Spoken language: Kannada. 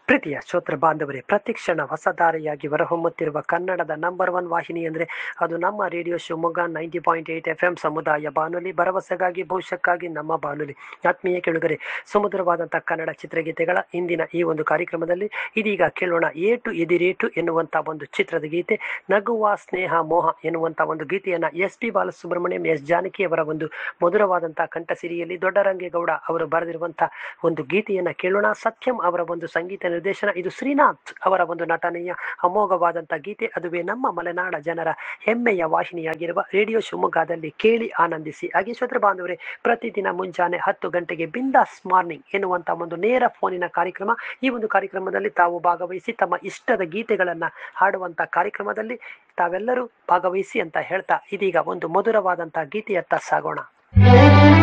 ಪ್ರೀತಿಯ ಶ್ರೋತೃ ಬಾಂಧವರೇ ಪ್ರತಿಕ್ಷಣ ಹೊಸದಾರಿಯಾಗಿ ಹೊರಹೊಮ್ಮುತ್ತಿರುವ ಕನ್ನಡದ ನಂಬರ್ ಒನ್ ವಾಹಿನಿ ಅಂದರೆ ಅದು ನಮ್ಮ radio Shivamogga ninety point eight F M ಸಮುದಾಯ ಬಾನುಲಿ ಭರವಸೆಗಾಗಿ ಭವಿಷ್ಯಕ್ಕಾಗಿ ನಮ್ಮ ಬಾನುಲಿ ಆತ್ಮೀಯ ಕೆಳುಗರೆ ಸುಮಧುರವಾದಂಥ ಕನ್ನಡ ಚಿತ್ರಗೀತೆಗಳ ಇಂದಿನ ಈ ಒಂದು ಕಾರ್ಯಕ್ರಮದಲ್ಲಿ ಇದೀಗ ಕೇಳೋಣ ಏಟು ಎದಿರೇಟು ಎನ್ನುವಂಥ ಒಂದು ಚಿತ್ರದ ಗೀತೆ ನಗುವ ಸ್ನೇಹ ಮೋಹ ಎನ್ನುವಂಥ ಒಂದು ಗೀತೆಯನ್ನು S P Balasubrahmanyam S Janaki ಅವರ ಒಂದು ಮಧುರವಾದಂಥ ಕಂಠಸಿರಿಯಲ್ಲಿ ದೊಡ್ಡರಂಗೇಗೌಡ ಅವರು ಬರೆದಿರುವಂಥ ಒಂದು ಗೀತೆಯನ್ನು ಕೇಳೋಣ ಸತ್ಯಂ ಅವರ ಒಂದು ಸಂಗೀತ ನಿರ್ದೇಶನ ಇದು ಶ್ರೀನಾಥ್ ಅವರ ಒಂದು ನಟನೆಯ ಅಮೋಘವಾದಂಥ ಗೀತೆ ಅದುವೇ ನಮ್ಮ ಮಲೆನಾಡ ಜನರ ಹೆಮ್ಮೆಯ ವಾಹಿನಿಯಾಗಿರುವ ರೇಡಿಯೋ ಶಿವಮೊಗ್ಗದಲ್ಲಿ ಕೇಳಿ ಆನಂದಿಸಿ ಹಾಗೆ ಶ್ರೋತೃ ಬಾಂಧವರೇ ಪ್ರತಿದಿನ ಮುಂಜಾನೆ ಹತ್ತು ಗಂಟೆಗೆ ಬಿಂದಾಸ್ ಮಾರ್ನಿಂಗ್ ಎನ್ನುವಂಥ ಒಂದು ನೇರ ಫೋನಿನ ಕಾರ್ಯಕ್ರಮ ಈ ಒಂದು ಕಾರ್ಯಕ್ರಮದಲ್ಲಿ ತಾವು ಭಾಗವಹಿಸಿ ತಮ್ಮ ಇಷ್ಟದ ಗೀತೆಗಳನ್ನು ಹಾಡುವಂಥ ಕಾರ್ಯಕ್ರಮದಲ್ಲಿ ತಾವೆಲ್ಲರೂ ಭಾಗವಹಿಸಿ ಅಂತ ಹೇಳ್ತಾ ಇದೀಗ ಒಂದು ಮಧುರವಾದಂಥ ಗೀತೆಯತ್ತ ಸಾಗೋಣ